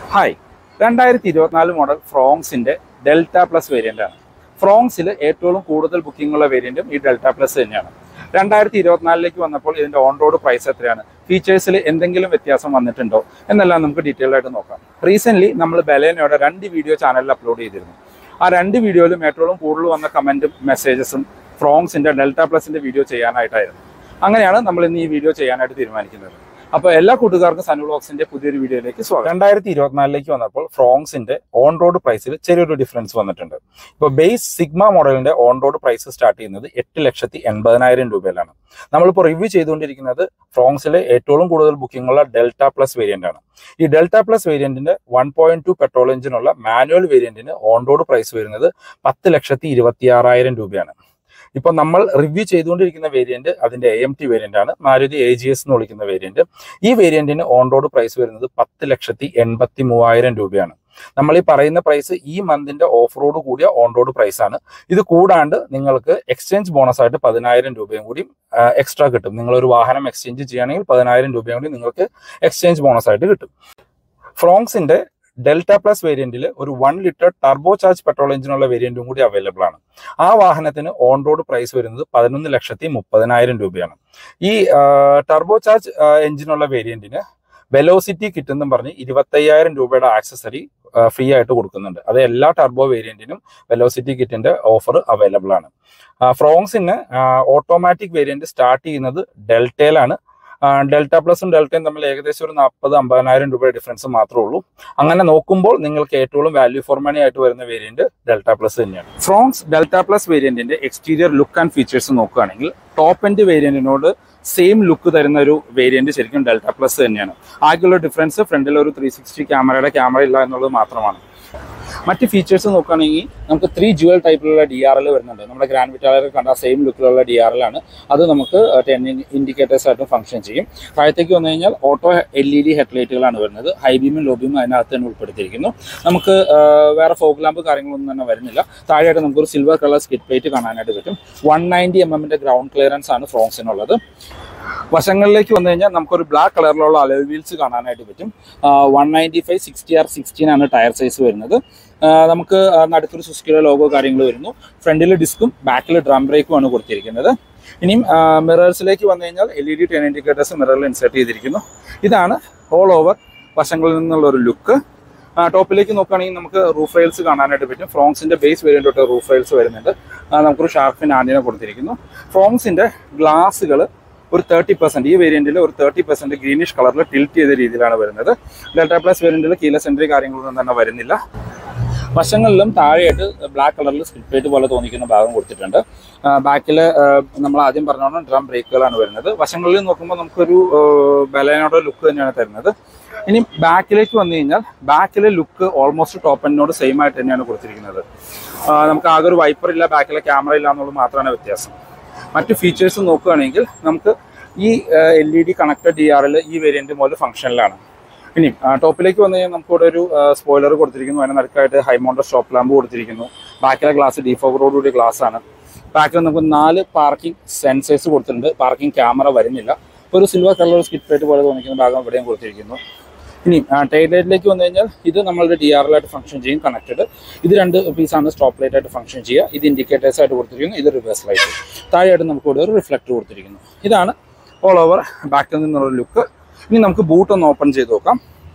hi രണ്ടായിരത്തി ഇരുപത്തിനാല് model ഫ്രോങ്സിന്റെ ഡെൽറ്റ പ്ലസ് വേരിയന്റ് ആണ് ഫ്രോങ്സിൽ ഏറ്റവും കൂടുതൽ ബുക്കിംഗ് ഉള്ള വേരിയന്റും ഈ ഡെൽറ്റ പ്ലസ് തന്നെയാണ് രണ്ടായിരത്തി ഇരുപത്തിനാലിലേക്ക് വന്നപ്പോൾ ഇതിന്റെ ഓൺ റോഡ് പ്രൈസ് എത്രയാണ് ഫീച്ചേഴ്സിൽ എന്തെങ്കിലും വ്യത്യാസം വന്നിട്ടുണ്ടോ എന്നെല്ലാം നമുക്ക് ഡീറ്റെയിൽ ആയിട്ട് നോക്കാം റീസെന്റ് നമ്മൾ ബലേനയുടെ രണ്ട് വീഡിയോ ചാനലിൽ അപ്ലോഡ് ചെയ്തിരുന്നു ആ രണ്ട് വീഡിയോയിലും ഏറ്റവും കൂടുതൽ വന്ന കമന്റും മെസ്സേജസും ഫ്രോങ്സിന്റെ ഡെൽറ്റ പ്ലസിന്റെ വീഡിയോ ചെയ്യാനായിട്ടായിരുന്നു അങ്ങനെയാണ് നമ്മൾ ഇന്ന് ഈ വീഡിയോ ചെയ്യാനായിട്ട് തീരുമാനിക്കുന്നത് അപ്പോൾ എല്ലാ കൂട്ടുകാർക്കും സനു വ്ളോഗ്സിന്റെ പുതിയൊരു വീഡിയോയിലേക്ക് സ്വാഗതം രണ്ടായിരത്തി ഇരുപത്തിനാലിലേക്ക് വന്നപ്പോൾ ഫ്രോങ്സിന്റെ ഓൺ റോഡ് പ്രൈസിൽ ചെറിയൊരു ഡിഫറൻസ് വന്നിട്ടുണ്ട് ഇപ്പോൾ ബേസ് സിഗ്മ മോഡലിന്റെ ഓൺ റോഡ് പ്രൈസ് സ്റ്റാർട്ട് ചെയ്യുന്നത് എട്ട് ലക്ഷത്തി എൺപതിനായിരം രൂപയിലാണ് നമ്മളിപ്പോൾ റിവ്യൂ ചെയ്തുകൊണ്ടിരിക്കുന്നത് ഫ്രോങ്സിലെ ഏറ്റവും കൂടുതൽ ബുക്കിംഗ് ഉള്ള ഡെൽറ്റ പ്ലസ് വേരിയന്റ് ആണ് ഈ ഡെൽറ്റ പ്ലസ് വേരിയന്റിന്റെ വൺ പോയിന്റ് ടു പെട്രോൾ എഞ്ചിനുള്ള മാനുവൽ വേരിയന്റിന് ഓൺ റോഡ് പ്രൈസ് വരുന്നത് പത്ത് ലക്ഷത്തി ഇരുപത്തി ആറായിരം രൂപയാണ് ഇപ്പോൾ നമ്മൾ റിവ്യൂ ചെയ്തുകൊണ്ടിരിക്കുന്ന വേരിയന്റ് അതിന്റെ എ എം ടി വേരിയന്റ് ആണ് മാരുതി എ ജി എസ് എന്ന് വിളിക്കുന്ന വേരിയന്റ് ഈ വേരിയന്റിന് ഓൺ റോഡ് പ്രൈസ് വരുന്നത് പത്ത് ലക്ഷത്തി എൺപത്തി മൂവായിരം രൂപയാണ് നമ്മൾ ഈ പറയുന്ന പ്രൈസ് ഈ മന്തിന്റെ ഓഫ് റോഡ് കൂടിയ ഓൺ റോഡ് പ്രൈസ് ആണ് ഇത് കൂടാണ്ട് നിങ്ങൾക്ക് എക്സ്ചേഞ്ച് ബോണസ് ആയിട്ട് പതിനായിരം രൂപയും കൂടി എക്സ്ട്രാ കിട്ടും നിങ്ങൾ ഒരു വാഹനം എക്സ്ചേഞ്ച് ചെയ്യുകയാണെങ്കിൽ പതിനായിരം രൂപയും കൂടി നിങ്ങൾക്ക് എക്സ്ചേഞ്ച് ബോണസ് ആയിട്ട് കിട്ടും ഫ്രോങ്സിന്റെ ഡെൽറ്റ പ്ലസ് വേരിയന്റിൽ ഒരു one litre turbo charge petrol എഞ്ചിനുള്ള വേരിയന്റും കൂടി അവൈലബിൾ ആണ് ആ വാഹനത്തിന് ഓൺ റോഡ് പ്രൈസ് വരുന്നത് പതിനൊന്ന് ലക്ഷത്തി മുപ്പതിനായിരം രൂപയാണ് ഈ ടർബോ ചാർജ് എഞ്ചിനുള്ള വേരിയന്റിന് വെലോസിറ്റി കിട്ടുന്നും പറഞ്ഞ് ഇരുപത്തയ്യായിരം രൂപയുടെ ആക്സസറി ഫ്രീ ആയിട്ട് കൊടുക്കുന്നുണ്ട് അത് എല്ലാ ടർബോ വേരിയന്റിനും വെലോസിറ്റി കിറ്റിന്റെ ഓഫർ അവൈലബിൾ ആണ് ഫ്രോങ്സിന് ഓട്ടോമാറ്റിക് വേരിയന്റ് സ്റ്റാർട്ട് ചെയ്യുന്നത് ഡെൽറ്റയിലാണ് ഡെൽറ്റ പ്ലസും ഡെൽറ്റയും തമ്മിൽ ഏകദേശം ഒരു നാൽപ്പത് അമ്പതിനായിരം രൂപയുടെ ഡിഫറൻസ് മാത്രമേ ഉള്ളൂ അങ്ങനെ നോക്കുമ്പോൾ നിങ്ങൾക്ക് ഏറ്റവും വാല്യൂ ഫോർ മണി ആയിട്ട് വരുന്ന വേരിയന്റ് ഡെൽറ്റ പ്ലസ് തന്നെയാണ് ഫ്രോങ്സ് ഡെൽറ്റ പ്ലസ് വേരിയന്റിന്റെ എക്സ്റ്റീരിയർ ലുക്ക് ആൻഡ് ഫീച്ചേഴ്സ് നോക്കുകയാണെങ്കിൽ ടോപ്പ് എൻഡ് വേരിയന്റിനോട് സെയിം ലുക്ക് തരുന്ന ഒരു വേരിയന്റ് ശരിക്കും ഡെൽറ്റ പ്ലസ് തന്നെയാണ് ആകെയുള്ള ഡിഫറൻസ് ഫ്രണ്ടിൽ ഒരു ത്രീ സിക്സ്റ്റി ക്യാമറയുടെ ക്യാമറ ഇല്ല എന്നുള്ളത് മാത്രമാണ് മറ്റ് ഫീച്ചേഴ്സ് നോക്കുകയാണെങ്കിൽ നമുക്ക് ത്രീ ജുവൽ ടൈപ്പിലുള്ള ഡി ആർ എൽ വരുന്നുണ്ട് നമ്മുടെ ഗ്രാൻഡ് വിറ്റാലൊക്കെ കണ്ട സെയിം ലുക്കിലുള്ള ഡി ആർ എൽ ആണ് അത് നമുക്ക് ടെൻ ഇൻഡിക്കേറ്റേഴ്സ് ആയിട്ടും ഫംഗ്ഷൻ ചെയ്യും താഴത്തേക്ക് വന്നു കഴിഞ്ഞാൽ ഓട്ടോ എൽ ഇ ഡി ഹെഡ്ലൈറ്റുകളാണ് വരുന്നത് ഹൈ ബീമും ലോ ബീമും അതിനകത്ത് തന്നെ ഉൾപ്പെടുത്തിയിരിക്കുന്നു നമുക്ക് വേറെ ഫോഗ് ലാമ്പ് കാര്യങ്ങളൊന്നും തന്നെ വരുന്നില്ല താഴെയായിട്ട് നമുക്കൊരു സിൽവർ കളർ സ്കിറ്റ് പ്ലേറ്റ് കാണാനായിട്ട് പറ്റും വൺ നയൻറ്റി എം എമ്മിന്റെ ഗ്രൗണ്ട് ക്ലിയറൻസ് ആണ് ഫ്രോങ്സിനുള്ളത് വശങ്ങളിലേക്ക് വന്നു കഴിഞ്ഞാൽ നമുക്കൊരു ബ്ലാക്ക് കളറിലുള്ള അലോയ് വീൽസ് കാണാനായിട്ട് പറ്റും one ninety five sixty R sixteen ആണ് ടയർ സൈസ് വരുന്നത് നമുക്ക് നടുക്കൊരു സുസ്കിയുടെ ലോഗോ കാര്യങ്ങൾ വരുന്നു ഫ്രണ്ടിൽ ഡിസ്കും ബാക്കിൽ ഡ്രം ബ്രേക്കും ആണ് കൊടുത്തിരിക്കുന്നത് ഇനിയും മിറേഴ്സിലേക്ക് വന്നു കഴിഞ്ഞാൽ L E D turn indicators മിററിൽ ഇൻസേർട്ട് ചെയ്തിരിക്കുന്നു ഇതാണ് ഓൾ ഓവർ വശങ്ങളിൽ നിന്നുള്ള ഒരു ലുക്ക് ടോപ്പിലേക്ക് നോക്കുകയാണെങ്കിൽ നമുക്ക് റൂഫ് റെയിൽസ് കാണാനായിട്ട് പറ്റും ഫ്രോങ്സിന്റെ ബേസ് വേരിയന്റ് തൊട്ട് റൂഫ് റെയിൽസ് വരുന്നുണ്ട് നമുക്കൊരു ഷാർപ്പിൻ ആൻറ്റിന കൊടുത്തിരിക്കുന്നു ഫ്രോങ്സിന്റെ ഗ്ലാസുകൾ ഒരു തേർട്ടി പെർസെന്റ് ഈ വേരിയന്റിൽ ഒരു തേർട്ടി പെർസെന്റ് ഗ്രീനിഷ് കളറിൽ ടിൽറ്റ് ചെയ്ത രീതിയിലാണ് വരുന്നത് ഡെൽറ്റ പ്ലസ് വേരിയന്റിൽ കീല സെൻട്രി കാര്യങ്ങളൊന്നും തന്നെ വരുന്നില്ല വശങ്ങളിലും താഴെയായിട്ട് ബ്ലാക്ക് കളറിൽ സ്കിറ്റ് പ്ലേറ്റ് പോലെ തോന്നിക്കുന്ന ഭാഗം കൊടുത്തിട്ടുണ്ട് ബാക്കിൽ നമ്മൾ ആദ്യം പറഞ്ഞോണം ഡ്രം ബ്രേക്കുകളാണ് വരുന്നത് വശങ്ങളിൽ നോക്കുമ്പോൾ നമുക്കൊരു ബലേനോടെ ലുക്ക് തന്നെയാണ് തരുന്നത് ഇനി ബാക്കിലേക്ക് വന്നു കഴിഞ്ഞാൽ ബാക്കിലെ ലുക്ക് ഓൾമോസ്റ്റ് ടോപ്പ് എൻഡിനോട് സെയിം ആയിട്ട് തന്നെയാണ് കൊടുത്തിരിക്കുന്നത് നമുക്ക് ആകെ ഒരു വൈപ്പർ ഇല്ല ബാക്കിലെ ക്യാമറ ഇല്ല എന്നുള്ളത് മാത്രമാണ് വ്യത്യാസം മറ്റ് ഫീച്ചേഴ്സ് നോക്കുകയാണെങ്കിൽ നമുക്ക് ഈ L E D connected D R L ഈ വേരിയന്റ് മുതൽ ഫംഗ്ഷനിലാണ് ഇനി ടോപ്പിലേക്ക് വന്നു കഴിഞ്ഞാൽ നമുക്കിവിടെ ഒരു സ്പോയിലർ കൊടുത്തിരിക്കുന്നു അതിന് നടുക്കായിട്ട് ഹൈ മൗണ്ടർ സ്റ്റോപ്പ് ലാമ്പ് കൊടുത്തിരിക്കുന്നു ബാക്കിലെ ഗ്ലാസ് ഡിഫോഗറോടുകൂടി ഗ്ലാസ് ആണ് ബാക്കിൽ നമുക്ക് നാല് പാർക്കിംഗ് സെൻസേഴ്സ് കൊടുത്തിട്ടുണ്ട് പാർക്കിംഗ് ക്യാമറ വരുന്നില്ല ഒരു സിൽവർ കളർ സ്കിറ്റ് പ്ലേറ്റ് പോലെ തോന്നിക്കുന്ന ഭാഗം ഇവിടെയും കൊടുത്തിരിക്കുന്നു ഇനി ടൈൽ ലൈറ്റിലേക്ക് വന്നു കഴിഞ്ഞാൽ ഇത് നമ്മളുടെ ഡി ആർ ആയിട്ട് ഫംഗ്ഷൻ ചെയ്യും കണക്റ്റഡ് ഇത് രണ്ട് പീസാണ് സ്റ്റോപ്പ് ലൈറ്റ് ആയിട്ട് ഫംഗ്ഷൻ ചെയ്യുക ഇത് ഇൻഡിക്കേറ്റേഴ്സ് ആയിട്ട് കൊടുത്തിരിക്കുന്നു ഇത് റിവേഴ്സ് ലൈറ്റ് താഴെയായിട്ട് നമുക്ക് ഇവിടെ ഒരു റിഫ്ലക്ടർ കൊടുത്തിരിക്കുന്നു ഇതാണ് ഓൾ ഓവർ ബാക്കിൽ നിന്നുള്ള ലുക്ക് ഇനി നമുക്ക് ബൂട്ട് ഒന്ന് ഓപ്പൺ ചെയ്ത് നോക്കാം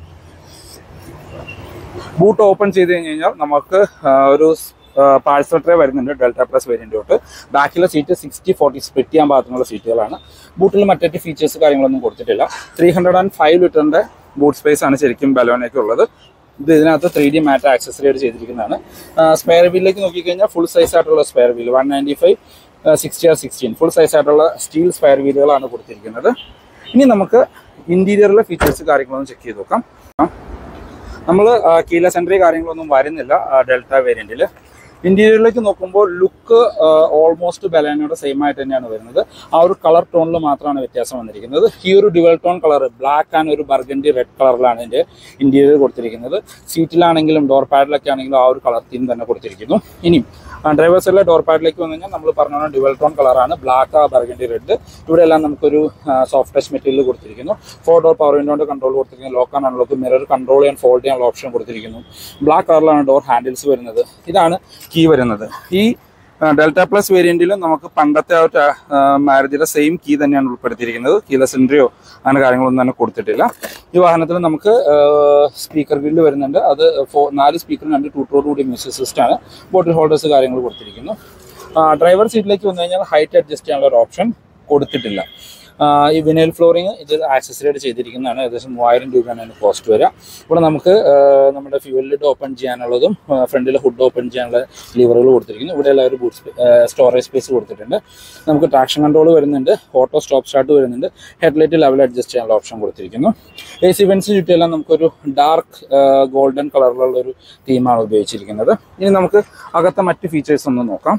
ബൂട്ട് ഓപ്പൺ ചെയ്ത് കഴിഞ്ഞ് കഴിഞ്ഞാൽ നമുക്ക് ഒരു പാഴ്സൽ ട്രേ വരുന്നുണ്ട് ഡെൽറ്റ പ്ലസ് വേരിയൻ്റ് തൊട്ട് ബാക്കിലെ സീറ്റ് സിക്സ്റ്റി ഫോർട്ടി സ്പ്ലിറ്റ് ചെയ്യാൻ പാകത്തിനുള്ള സീറ്റുകളാണ് ബൂട്ടിൽ മറ്റേ ഫീച്ചേഴ്സ് കാര്യങ്ങളൊന്നും കൊടുത്തിട്ടില്ല ത്രീ ഹൺഡ്രഡ് ആൻഡ് ഫൈവ് ലിറ്ററിൻ്റെ ബൂട്ട് സ്പേസ് ആണ് ശരിക്കും ബലോനൊക്കെ ഉള്ളത് ഇത് ഇതിനകത്ത് ത്രീ ഡി മാറ്റ് ആക്സസറി ആയിട്ട് ചെയ്തിരിക്കുന്നതാണ് സ്പെയർ വീലിലേക്ക് നോക്കിക്കഴിഞ്ഞാൽ ഫുൾ സൈസ് ആയിട്ടുള്ള spare wheel one ninety five sixty R sixteen full size ആയിട്ടുള്ള സ്റ്റീൽ സ്പെയർ വീലുകളാണ് കൊടുത്തിരിക്കുന്നത് ഇനി നമുക്ക് ഇന്റീരിയറിലെ ഫീച്ചേഴ്സ് കാര്യങ്ങളൊന്നും ചെക്ക് ചെയ്ത് നോക്കാം നമ്മൾ കീല സെൻട്രി കാര്യങ്ങളൊന്നും വരുന്നില്ല ഡെൽറ്റ വേരിയന്റിൽ ഇന്റീരിയറിലേക്ക് നോക്കുമ്പോൾ ലുക്ക് ഓൾമോസ്റ്റ് ബലാനയുടെ സെയിം ആയിട്ട് തന്നെയാണ് വരുന്നത് ആ ഒരു കളർ ടോണിൽ മാത്രമാണ് വ്യത്യാസം വന്നിരിക്കുന്നത് ഈ ഒരു dual tone colour black and ഒരു ബർഗൻഡി റെഡ് കളറിലാണ് ഇതിന്റെ ഇന്റീരിയർ കൊടുത്തിരിക്കുന്നത് സീറ്റിലാണെങ്കിലും ഡോർ പാഡിലൊക്കെ ആണെങ്കിലും ആ ഒരു കളർ തീം തന്നെ കൊടുത്തിരിക്കുന്നു ഇനിയും ഡ്രൈവർ സൈഡിലെ ഡോർ പാഡിലേക്ക് വന്നു കഴിഞ്ഞാൽ നമ്മൾ പറഞ്ഞ ഡുവൽ ടോൺ കളറാണ് ബ്ലാക്ക് ആ ബർഗൻഡി റെഡ് ഇവിടെ എല്ലാം നമുക്കൊരു സോഫ്റ്റ് ടച്ച് മെറ്റീരിയൽ കൊടുത്തിരിക്കുന്നു ഫോർ ഡോർ പവർ വിൻഡോന്റെ കൺട്രോൾ കൊടുത്തിരിക്കുന്നു lock and unlock mirror control ചെയ്യാൻ ഫോൾഡ് ചെയ്യാനുള്ള ഓപ്ഷൻ കൊടുത്തിരിക്കുന്നു ബ്ലാക്ക് കളറിലാണ് ഡോർ ഹാൻഡിൽസ് വരുന്നത് ഇതാണ് കീ വരുന്നത് ഈ ഡെൽറ്റ പ്ലസ് വേരിയന്റിലും നമുക്ക് പണ്ടത്തെ ആ ഒരു ആ, മാരുതിയുടെ സെയിം കീ തന്നെയാണ് ഉൾപ്പെടുത്തിയിരിക്കുന്നത് കീലെസ് എൻട്രിയോ അങ്ങനെ കാര്യങ്ങളൊന്നും തന്നെ കൊടുത്തിട്ടില്ല ഈ വാഹനത്തിൽ നമുക്ക് സ്പീക്കർ ഗ്രില്ല് വരുന്നുണ്ട് അത് ഫോ നാല് സ്പീക്കറും രണ്ട് ടൂട്ടോട് കൂടി മ്യൂസിക് സിസ്റ്റം ആണ് ബോട്ടിൽ ഹോൾഡേഴ്സ് കാര്യങ്ങൾ കൊടുത്തിരിക്കുന്നു ഡ്രൈവർ സീറ്റിലേക്ക് വന്നു കഴിഞ്ഞാൽ ഹൈറ്റ് അഡ്ജസ്റ്റ് ചെയ്യാനുള്ള ഒരു ഓപ്ഷൻ കൊടുത്തിട്ടില്ല ആ, ഈ വിനൈൽ ഫ്ലോറിങ് ഇത് ആക്സസറീഡ് ചെയ്തിരിക്കുന്നതാണ് ഏകദേശം മൂവായിരം രൂപയാണ് അതിന് കോസ്റ്റ് വരിക ഇവിടെ നമുക്ക് ആ, നമ്മുടെ ഫ്യൂവൽ ലിഡ് ഓപ്പൺ ചെയ്യാനുള്ളതും ഫ്രണ്ടിലെ ഹുഡ് ഓപ്പൺ ചെയ്യാനുള്ള ലീവറുകൾ കൊടുത്തിരിക്കുന്നു ഇവിടെ എല്ലാവരും ബൂട്ട് സ്റ്റോറേജ് സ്പേസ് കൊടുത്തിട്ടുണ്ട് നമുക്ക് ട്രാക്ഷൻ കൺട്രോൾ വരുന്നുണ്ട് ഓട്ടോ സ്റ്റോപ്പ് സ്റ്റാർട്ട് വരുന്നുണ്ട് ഹെഡ്ലൈറ്റ് ലെവൽ അഡ്ജസ്റ്റ് ചെയ്യാനുള്ള ഓപ്ഷൻ കൊടുത്തിരിക്കുന്നു എ സി വെൻസ് ചുറ്റിയെല്ലാം നമുക്കൊരു ഡാർക്ക് ഗോൾഡൻ കളറിലുള്ള ഒരു തീമാണ് ഉപയോഗിച്ചിരിക്കുന്നത് ഇനി നമുക്ക് അകത്തെ മറ്റ് ഫീച്ചേഴ്സ് ഒന്ന് നോക്കാം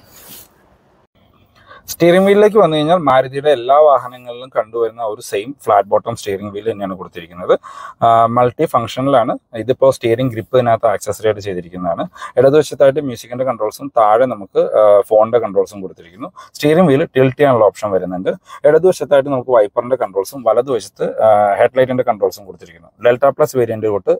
സ്റ്റിയറിംഗ് വീലിലേക്ക് വന്നു കഴിഞ്ഞാൽ മാരുതിയുടെ എല്ലാ വാഹനങ്ങളിലും കണ്ടുവരുന്ന ഒരു same flat bottom steering wheel തന്നെയാണ് കൊടുത്തിരിക്കുന്നത് മൾട്ടി ഫംഗ്ഷനിലാണ് ഇതിപ്പോൾ സ്റ്റിയറിംഗ് ഗ്രിപ്പ് ഇതിനകത്ത് ആക്സസറി ആയിട്ട് ചെയ്തിരിക്കുന്നതാണ് ഇടതുവശത്തായിട്ട് മ്യൂസിക്കിന്റെ കൺട്രോൾസും താഴെ നമുക്ക് ഫോണിന്റെ കൺട്രോൾസും കൊടുത്തിരിക്കുന്നു സ്റ്റിയറിംഗ് വീൽ ടിൽറ്റ് ചെയ്യാനുള്ള ഓപ്ഷൻ വരുന്നുണ്ട് ഇടതുവശത്തായിട്ട് നമുക്ക് വൈപ്പറിന്റെ കൺട്രോൾസും വലതുവശത്ത് ഹെഡ്ലൈറ്റിന്റെ കൺട്രോൾസും കൊടുത്തിരിക്കുന്നു ഡെൽറ്റ പ്ലസ് വേരിയന്റ് തൊട്ട്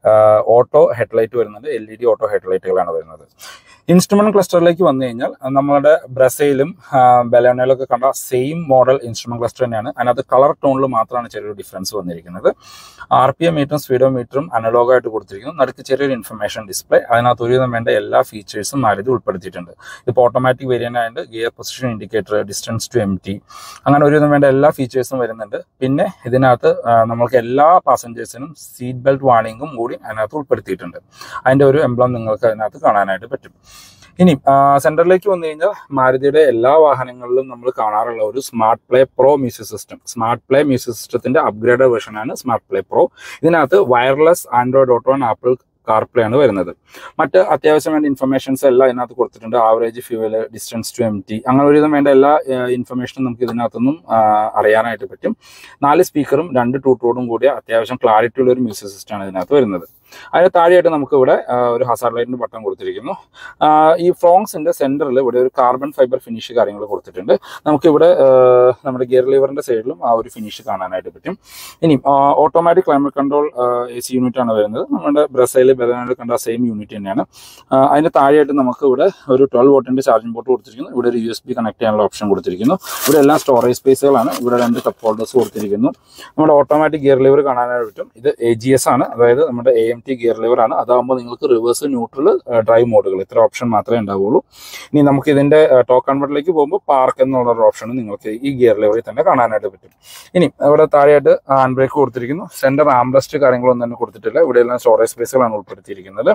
ഓട്ടോ ഹെഡ്ലൈറ്റ് വരുന്നുണ്ട് എൽ ഇ ഡി ഓട്ടോ ഹെഡ്ലൈറ്റുകളാണ് വരുന്നത് ഇൻസ്ട്രുമെന്റ് ക്ലസ്റ്ററിലേക്ക് വന്നു കഴിഞ്ഞാൽ നമ്മുടെ ബ്രസയിലും ബലോനയിലൊക്കെ കണ്ട സെയിം മോഡൽ ഇൻസ്ട്രുമെന്റ് ക്ലസ്റ്റർ തന്നെയാണ് അതിനകത്ത് കളർ ടോണിൽ മാത്രമാണ് ചെറിയൊരു ഡിഫറൻസ് വന്നിരിക്കുന്നത് ആർ പി എം മീറ്ററും സ്പീഡോ മീറ്ററും അനലോഗ് ആയിട്ട് കൊടുത്തിരിക്കുന്നു നടുക്ക് ചെറിയൊരു ഇൻഫർമേഷൻ ഡിസ്പ്ലേ അതിനകത്ത് ഒരുവിധം വേണ്ട എല്ലാ ഫീച്ചേഴ്സും മാരുതി ഉൾപ്പെടുത്തിയിട്ടുണ്ട് ഇപ്പോൾ ഓട്ടോമാറ്റിക് വേരിയന്റ് ആയതുകൊണ്ട് gear position indicator distance to empty അങ്ങനെ ഒരുവിധം വേണ്ട എല്ലാ ഫീച്ചേഴ്സും വരുന്നുണ്ട് പിന്നെ ഇതിനകത്ത് ആ, നമ്മൾക്ക് എല്ലാ പാസഞ്ചേഴ്സിനും സീറ്റ് ബെൽറ്റ് വാണിംഗും കൂടി അതിനകത്ത് ഉൾപ്പെടുത്തിയിട്ടുണ്ട് അതിന്റെ ഒരു എംബ്ലം നിങ്ങൾക്ക് അതിനകത്ത് കാണാനായിട്ട് പറ്റും ഇനി സെന്ററിലേക്ക് വന്നു കഴിഞ്ഞാൽ മാരുതിയുടെ എല്ലാ വാഹനങ്ങളിലും നമ്മൾ കാണാറുള്ള ഒരു smart play pro music system smart play മ്യൂസിക് സിസ്റ്റത്തിന്റെ അപ്ഗ്രേഡ് വെർഷനാണ് സ്മാർട്ട് പ്ലേ പ്രോ ഇതിനകത്ത് wireless Android auto and Apple CarPlay ആണ് വരുന്നത് മറ്റ് അത്യാവശ്യം വേണ്ട ഇൻഫർമേഷൻസ് എല്ലാം ഇതിനകത്ത് കൊടുത്തിട്ടുണ്ട് average fuel distance to empty അങ്ങനെ ഒരുവിധം വേണ്ട എല്ലാ ഇൻഫർമേഷനും നമുക്ക് ഇതിനകത്തുനിന്നും ആ, അറിയാനായിട്ട് പറ്റും നാല് സ്പീക്കറും രണ്ട് ടൂട്ടോടും കൂടിയ അത്യാവശ്യം ക്ലാരിറ്റി ഉള്ള ഒരു മ്യൂസിക് സിസ്റ്റമാണ് ഇതിനകത്ത് വരുന്നത് അതിന് താഴെയായിട്ട് നമുക്ക് ഇവിടെ ആ, ഒരു ഹസാർഡ് ലൈറ്റിന്റെ ബട്ടൺ കൊടുത്തിരിക്കുന്നു ആ, ഈ ഫ്രോങ്സിന്റെ സെന്ററിൽ ഇവിടെ ഒരു കാർബൺ ഫൈബർ ഫിനിഷ് കാര്യങ്ങൾ കൊടുത്തിട്ടുണ്ട് നമുക്കിവിടെ ആ, നമ്മുടെ ഗിയർ ലിവറിന്റെ സൈഡിലും ആ ഒരു ഫിനിഷ് കാണാനായിട്ട് പറ്റും ഇനി automatic climate control A C unit ആണ് വരുന്നത് നമ്മുടെ ബ്രസൈൽ ബെലനായിട്ട് കണ്ട സെയിം യൂണിറ്റ് തന്നെയാണ് ആ, അതിന്റെ താഴെയായിട്ട് നമുക്ക് ഇവിടെ ഒരു ട്വൽവ് വോട്ടിന്റെ ചാർജിംഗ് പോർട്ട് കൊടുത്തിരിക്കുന്നു ഇവിടെ ഒരു യു എസ് ബി കണക്ട് ചെയ്യാനുള്ള ഓപ്ഷൻ കൊടുത്തിരിക്കുന്നു ഇവിടെ എല്ലാം സ്റ്റോറേജ് സ്പേസുകളാണ് ഇവിടെ രണ്ട് കപ്പ് ഹോൾഡേഴ്സ് കൊടുത്തിരിക്കുന്നു നമ്മുടെ ഓട്ടോമാറ്റിക് ഗിയർ ലിവർ കാണാനായിട്ട് പറ്റും ഇത് എ ജി എസ് ആണ് അതായത് നമ്മുടെ A M T gear lever ആണ് അതാകുമ്പോൾ നിങ്ങൾക്ക് റിവേഴ്സ് ന്യൂട്രൽ ഡ്രൈവ് മോഡുകൾ ഇത്ര ഓപ്ഷൻ മാത്രമേ ഉണ്ടാവുള്ളൂ ഇനി നമുക്ക് ഇതിന്റെ ടോക്ക് കൺവെർട്ടിലേക്ക് പോകുമ്പോൾ പാർക്ക് എന്നുള്ള ഒരു ഓപ്ഷൻ നിങ്ങൾക്ക് ഈ ഗിയർ ലിവറിൽ തന്നെ കാണാനായിട്ട് പറ്റും ഇനി ഇവിടെ താഴെയായിട്ട് ഹാൻഡ് ബ്രേക്ക് കൊടുത്തിരിക്കുന്നു സെന്റർ ആംബ്രസ്റ്റ് കാര്യങ്ങളൊന്നും തന്നെ കൊടുത്തിട്ടില്ല ഇവിടെ എല്ലാം സ്റ്റോറേജ് സ്പേസുകളാണ് ഉൾപ്പെടുത്തിയിരിക്കുന്നത്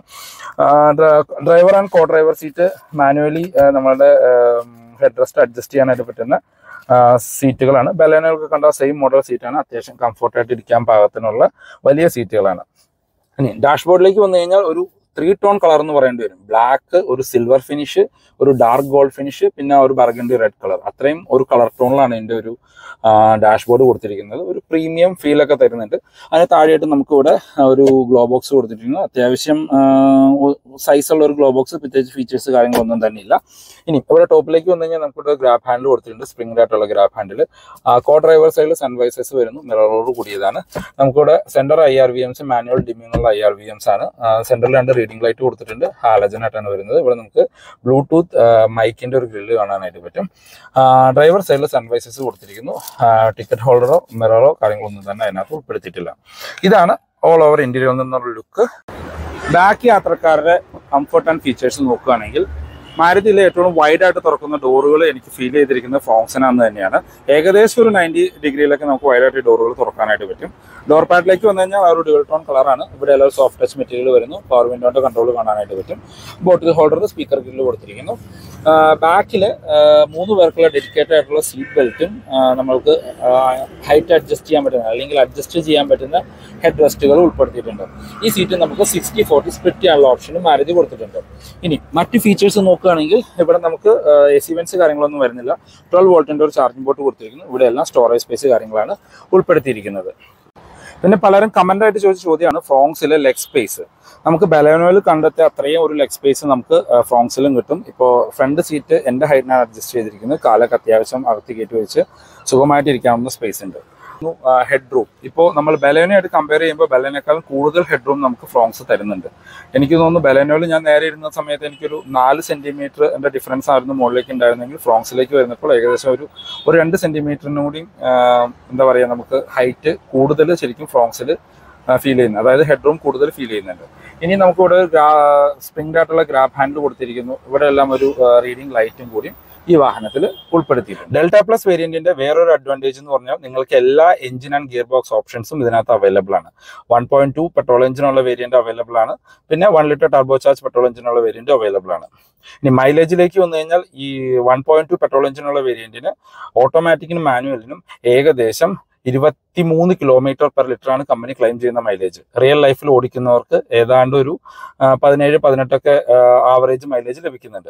driver and co driver seat manually നമ്മളുടെ ഹെഡ് റെസ്റ്റ് അഡ്ജസ്റ്റ് ചെയ്യാനായിട്ട് പറ്റുന്ന ആ, സീറ്റുകളാണ് ബലേനകൾക്ക് കണ്ട സെയിം മോഡൽ സീറ്റാണ് അത്യാവശ്യം കംഫർട്ടായിട്ട് ഇരിക്കാൻ പാകത്തിനുള്ള വലിയ സീറ്റുകളാണ് ഇനി ഡാഷ്ബോർഡിലേക്ക് വന്നു കഴിഞ്ഞാൽ ഒരു ത്രീ ടോൺ കളർ എന്ന് പറയേണ്ടി വരും ബ്ലാക്ക് ഒരു സിൽവർ ഫിനിഷ് ഒരു ഡാർക്ക് ഗോൾഡ് ഫിനിഷ് പിന്നെ ഒരു ബർഗൻഡി റെഡ് കളർ അത്രയും ഒരു കളർ ടോണിലാണ് ഇതിന്റെ ഒരു ഡാഷ്ബോർഡ് കൊടുത്തിരിക്കുന്നത് ഒരു പ്രീമിയം ഫീൽ ഒക്കെ തരുന്നുണ്ട് അതിന് താഴെയായിട്ട് നമുക്ക് ഇവിടെ ഒരു ഗ്ലോ ബോക്സ് കൊടുത്തിട്ടുണ്ട് അത്യാവശ്യം സൈസുള്ള ഒരു ഗ്ലോ ബോക്സ് പ്രത്യേകിച്ച് ഫീച്ചേഴ്സ് കാര്യങ്ങളൊന്നും തന്നെ ഇല്ല ഇനി ഇവിടെ ടോപ്പിലേക്ക് വന്നു കഴിഞ്ഞാൽ നമുക്കിവിടെ ഗ്രാബ് ഹാൻഡിൽ കൊടുത്തിട്ടുണ്ട് സ്പ്രിംഗ് ആയിട്ടുള്ള ഗ്രാബ് ഹാൻഡിൽ കോ ഡ്രൈവർ സൈഡിൽ സൺവൈസേഴ്സ് വരുന്നു മിററോട് കൂടിയതാണ് നമുക്കിവിടെ centre I R V Ms manual ഡിമ്മിങ്ങുള്ള ഐ ആർ വി എംസ് ആണ് സെന്ററിൽ രണ്ട് റീഡിംഗ് ലൈറ്റ് കൊടുത്തിട്ടുണ്ട് ഹാലജൻ ആയിട്ടാണ് വരുന്നത് ഇവിടെ നമുക്ക് ബ്ലൂടൂത്ത് മൈക്കിന്റെ ഒരു ഗ്രില്ല് കാണാനായിട്ട് പറ്റും ഡ്രൈവർ സൈഡിൽ സൺവൈസേഴ്സ് കൊടുത്തിരിക്കുന്നു ടിക്കറ്റ് ഹോൾഡറോ മിററോ കാര്യങ്ങളൊന്നും തന്നെ അതിനകത്ത് ഉൾപ്പെടുത്തിയിട്ടില്ല ഇതാണ് ഓൾ ഓവർ ഇന്റീരിയറിൽ നിന്നുള്ള ലുക്ക് ബാക്ക് യാത്രക്കാരുടെ കംഫർട്ട് ആൻഡ് ഫീച്ചേഴ്സ് നോക്കുകയാണെങ്കിൽ മാരുതിയിലെ ഏറ്റവും വൈഡ് ആയിട്ട് തുറക്കുന്ന ഡോറുകൾ എനിക്ക് ഫീൽ ചെയ്തിരിക്കുന്നത് ഫ്രോങ്സിനാന്ന് തന്നെയാണ് ഏകദേശം ഒരു നയൻറ്റി ഡിഗ്രിയിലൊക്കെ നമുക്ക് വൈഡ് ആയിട്ട് ഡോറുകൾ തുറക്കാനായിട്ട് പറ്റും ഡോർ പാഡിലേക്ക് വന്നു കഴിഞ്ഞാൽ ആ ഒരു ഡ്യുവൽ ടോൺ കളറാണ് ഇവിടെ എല്ലാം സോഫ്റ്റ് ടച്ച് മെറ്റീരിയൽ വരുന്നു പവർ വിൻഡോന്റെ കൺട്രോൾ കാണാനായിട്ട് പറ്റും ബോട്ടിൽ ഹോൾഡർ സ്പീക്കർ ഗ്രില്ല് കൊടുത്തിരിക്കുന്നു ബാക്കിൽ മൂന്ന് പേർക്കുള്ള ഡെഡിക്കേറ്റഡ് ആയിട്ടുള്ള സീറ്റ് ബെൽറ്റും നമ്മൾക്ക് ഹൈറ്റ് അഡ്ജസ്റ്റ് ചെയ്യാൻ പറ്റുന്ന അല്ലെങ്കിൽ അഡ്ജസ്റ്റ് ചെയ്യാൻ പറ്റുന്ന ഹെഡ് റെസ്റ്റുകൾ ഉൾപ്പെടുത്തിയിട്ടുണ്ട് ഈ സീറ്റ് നമുക്ക് സിക്സ്റ്റി ഫോർട്ടി സ്പ്ലിറ്റ് ചെയ്യാനുള്ള ഓപ്ഷനും മാരുതി കൊടുത്തിട്ടുണ്ട് ഇനി മറ്റ് ഫീച്ചേഴ്സ് നോക്കുക നോക്കുകയാണെങ്കിൽ ഇവിടെ നമുക്ക് എ സി വെൻസ് കാര്യങ്ങളൊന്നും വരുന്നില്ല ട്വൽവ് വോൾട്ടിൻ്റെ ഒരു ചാർജിംഗ് പോർട്ട് കൊടുത്തിരിക്കുന്നു ഇവിടെ എല്ലാം സ്റ്റോറേജ് സ്പേസ് കാര്യങ്ങളാണ് ഉൾപ്പെടുത്തിയിരിക്കുന്നത് പിന്നെ പലരും കമൻ്റ് ആയിട്ട് ചോദിച്ച ചോദ്യമാണ് ഫ്രോങ്സിലെ ലെഗ് സ്പേസ് നമുക്ക് ബലോനോയിൽ കണ്ടെത്തിയ അത്രയും ഒരു ലെഗ് സ്പേസ് നമുക്ക് ഫ്രോങ്സിലും കിട്ടും ഇപ്പോൾ ഫ്രണ്ട് സീറ്റ് എൻ്റെ ഹൈറ്റിനാണ് അഡ്ജസ്റ്റ് ചെയ്തിരിക്കുന്നത് കാലൊക്കെ അത്യാവശ്യം അകത്ത് കയറ്റി വെച്ച് സുഖമായിട്ട് ഇരിക്കാവുന്ന സ്പേസ് ഉണ്ട് ഹെഡ് റൂം ഇപ്പോൾ നമ്മൾ ബലേനയായിട്ട് കമ്പയർ ചെയ്യുമ്പോൾ ബലേനേക്കാളും കൂടുതൽ ഹെഡ് റൂം നമുക്ക് ഫ്രോങ്സ് തരുന്നുണ്ട് എനിക്ക് തോന്നുന്നു ബലേനോയിൽ ഞാൻ നേരെ ഇരുന്ന സമയത്ത് എനിക്കൊരു നാല് സെന്റിമീറ്റർ എൻ്റെ ഡിഫറൻസ് ആയിരുന്നു മുകളിലേക്ക് ഉണ്ടായിരുന്നെങ്കിൽ ഫ്രോങ്സിലേക്ക് വരുന്നപ്പോൾ ഏകദേശം ഒരു ഒരു രണ്ട് സെന്റിമീറ്ററിനും കൂടി എന്താ പറയുക നമുക്ക് ഹൈറ്റ് കൂടുതൽ ശരിക്കും ഫ്രോങ്സിൽ ഫീൽ ചെയ്യുന്നത് അതായത് ഹെഡ് റൂം കൂടുതൽ ഫീൽ ചെയ്യുന്നുണ്ട് ഇനി നമുക്കിവിടെ സ്പ്രിംഗ് ആയിട്ടുള്ള ഗ്രാബ് ഹാൻഡിൽ കൊടുത്തിരിക്കുന്നു ഇവിടെ എല്ലാം ഒരു റീഡിംഗ് ലൈറ്റും കൂടി ഈ വാഹനത്തിൽ ഉൾപ്പെടുത്തിയിട്ടുണ്ട് ഡെൽറ്റ പ്ലസ് വേരിയന്റിന്റെ വേറൊരു അഡ്വാൻറ്റേജ് എന്ന് പറഞ്ഞാൽ നിങ്ങൾക്ക് എല്ലാ എഞ്ചിൻ ആൻഡ് ഗിയർ ബോക്സ് ഓപ്ഷൻസും ഇതിനകത്ത് അവൈലബിൾ ആണ് വൺ പോയിന്റ് ടു പെട്രോൾ എഞ്ചിനുള്ള വേരിയന്റ് അവൈലബിൾ ആണ് പിന്നെ one litre turbo charge petrol എഞ്ചിനുള്ള വേരിയന്റ് അവൈലബിൾ ആണ് ഇനി മൈലേജിലേക്ക് വന്നു കഴിഞ്ഞാൽ ഈ വൺ പോയിന്റ് ടു പെട്രോൾ എഞ്ചിനുള്ള വേരിയന്റിന് ഓട്ടോമാറ്റിക്കിനും മാനുവലിനും ഏകദേശം ഇരുപത്തിമൂന്ന് കിലോമീറ്റർ പെർ ലിറ്റർ ആണ് കമ്പനി ക്ലെയിം ചെയ്യുന്ന മൈലേജ് റിയൽ ലൈഫിൽ ഓടിക്കുന്നവർക്ക് ഏതാണ്ട് ഒരു പതിനേഴ് പതിനെട്ടൊക്കെ ആവറേജ് മൈലേജ് ലഭിക്കുന്നുണ്ട്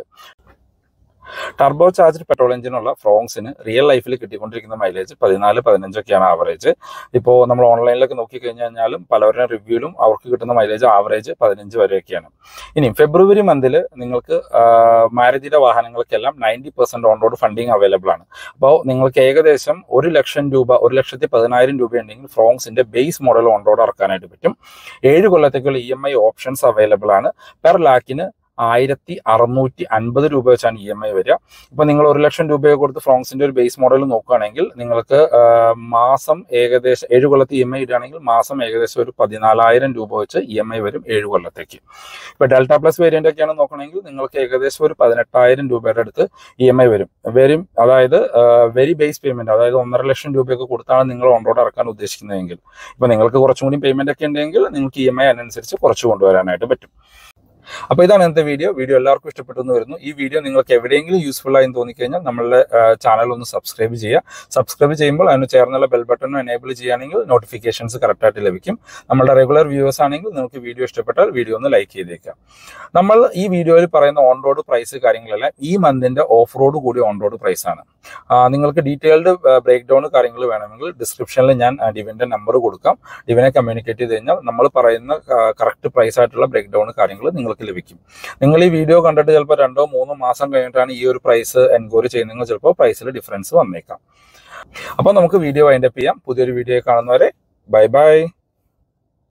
ടർബോ ചാർജ്ഡ് പെട്രോൾ എഞ്ചിനുള്ള ഫ്രോങ്സിന് റിയൽ ലൈഫിൽ കിട്ടിക്കൊണ്ടിരിക്കുന്ന മൈലേജ് പതിനാല് പതിനഞ്ചൊക്കെയാണ് ആവറേജ് ഇപ്പോൾ നമ്മൾ ഓൺലൈനിലൊക്കെ നോക്കി കഴിഞ്ഞു കഴിഞ്ഞാലും പലവരുടെ റിവ്യൂലും അവർക്ക് കിട്ടുന്ന മൈലേജ് ആവറേജ് പതിനഞ്ച് വരെയൊക്കെയാണ് ഇനി ഫെബ്രുവരി മന്തിൽ നിങ്ങൾക്ക് മാരുതിയുടെ വാഹനങ്ങൾക്കെല്ലാം ninety percent on road funding available ആണ് അപ്പോൾ നിങ്ങൾക്ക് ഏകദേശം ഒരു ലക്ഷം രൂപ ഒരു ലക്ഷത്തി പതിനായിരം രൂപ ഉണ്ടെങ്കിൽ ഫ്രോങ്സിന്റെ ബേസ് മോഡൽ ഓൺ റോഡ് ഇറക്കാനായിട്ട് പറ്റും ഏഴ് കൊല്ലത്തേക്കുള്ള E M I options available ആണ് പെർ ലാക്കിന് ആയിരത്തി അറുന്നൂറ്റി അൻപത് രൂപ വെച്ചാണ് ഇ എം ഐ വരിക ഇപ്പൊ നിങ്ങൾ ഒരു ലക്ഷം രൂപയൊക്കെ കൊടുത്ത് ഫ്രോങ്സിന്റെ ഒരു ബേസ് മോഡൽ നോക്കുകയാണെങ്കിൽ നിങ്ങൾക്ക് മാസം ഏകദേശം ഏഴ് കൊല്ലത്ത് ഇ എം ഐ ഇടുകയാണെങ്കിൽ മാസം ഏകദേശം ഒരു പതിനാലായിരം രൂപ വെച്ച് ഇ എം ഐ വരും ഏഴ് കൊല്ലത്തേക്ക് ഇപ്പൊ ഡെൽറ്റ പ്ലസ് വേരിയന്റ് ഒക്കെയാണ് നോക്കണമെങ്കിൽ നിങ്ങൾക്ക് ഏകദേശം ഒരു പതിനെട്ടായിരം രൂപയുടെ അടുത്ത് ഇ എം ഐ വരും വരും അതായത് വെരി ബേസ് പേയ്മെന്റ് അതായത് ഒന്നര ലക്ഷം രൂപയൊക്കെ കൊടുത്താണ് നിങ്ങൾ ഓൺ റോഡ് ഇറക്കാൻ ഉദ്ദേശിക്കുന്നതെങ്കിൽ ഇപ്പൊ നിങ്ങൾക്ക് കുറച്ചും കൂടി പേയ്മെന്റ് ഒക്കെ ഉണ്ടെങ്കിൽ നിങ്ങൾക്ക് ഇ എം ഐ അതിനനുസരിച്ച് കുറച്ച് കൊണ്ടുവരാനായിട്ട് പറ്റും അപ്പോൾ ഇതാണ് ഇന്നത്തെ വീഡിയോ വീഡിയോ എല്ലാവർക്കും ഇഷ്ടപ്പെട്ടു എന്ന് വരുന്നു ഈ വീഡിയോ നിങ്ങൾക്ക് എവിടെയെങ്കിലും യൂസ്ഫുൾ ആയി തോന്നിക്കഴിഞ്ഞാൽ നമ്മളുടെ ചാനൽ ഒന്ന് സബ്സ്ക്രൈബ് ചെയ്യുക സബ്സ്ക്രൈബ് ചെയ്യുമ്പോൾ അതിന് ചേർന്നുള്ള ബെൽ ബട്ടണും എനേബിൾ ചെയ്യുകയാണെങ്കിൽ നോട്ടിഫിക്കേഷൻസ് കറക്റ്റായിട്ട് ലഭിക്കും നമ്മുടെ റെഗുലർ വ്യൂവേഴ്സ് ആണെങ്കിൽ നിങ്ങൾക്ക് വീഡിയോ ഇഷ്ടപ്പെട്ടാൽ വീഡിയോ ഒന്ന് ലൈക്ക് ചെയ്തേക്കാം നമ്മൾ ഈ വീഡിയോയിൽ പറയുന്ന ഓൺ റോഡ് പ്രൈസ് കാര്യങ്ങളെല്ലാം ഈ മന്തിന്റെ ഓഫ് റോഡ് കൂടി ഓൺ റോഡ് പ്രൈസ് ആണ് നിങ്ങൾക്ക് ഡീറ്റെയിൽഡ് ബ്രേക്ക് ഡൗൺ കാര്യങ്ങൾ വേണമെങ്കിൽ ഡിസ്ക്രിപ്ഷനിൽ ഞാൻ ഡിവിന്റെ നമ്പർ കൊടുക്കാം ഡിവിനെ കമ്മ്യൂണിക്കേറ്റ് ചെയ്ത് കഴിഞ്ഞാൽ നമ്മൾ പറയുന്ന കറക്റ്റ് പ്രൈസ് ആയിട്ടുള്ള ബ്രേക്ക് ഡൗൺ കാര്യങ്ങൾ നിങ്ങൾക്ക് ലഭിക്കും നിങ്ങൾ ഈ വീഡിയോ കണ്ടിട്ട് ചിലപ്പോൾ രണ്ടോ മൂന്നോ മാസം കഴിഞ്ഞിട്ടാണ് ഈ ഒരു പ്രൈസ് എൻക്വയറി ചെയ്യുന്നതെങ്കിൽ ചിലപ്പോൾ പ്രൈസിൽ ഡിഫറൻസ് വന്നേക്കാം അപ്പോൾ നമുക്ക് വീഡിയോ വൈൻഡപ്പ് ചെയ്യാം പുതിയൊരു വീഡിയോ കാണുന്നവരെ ബൈ ബൈ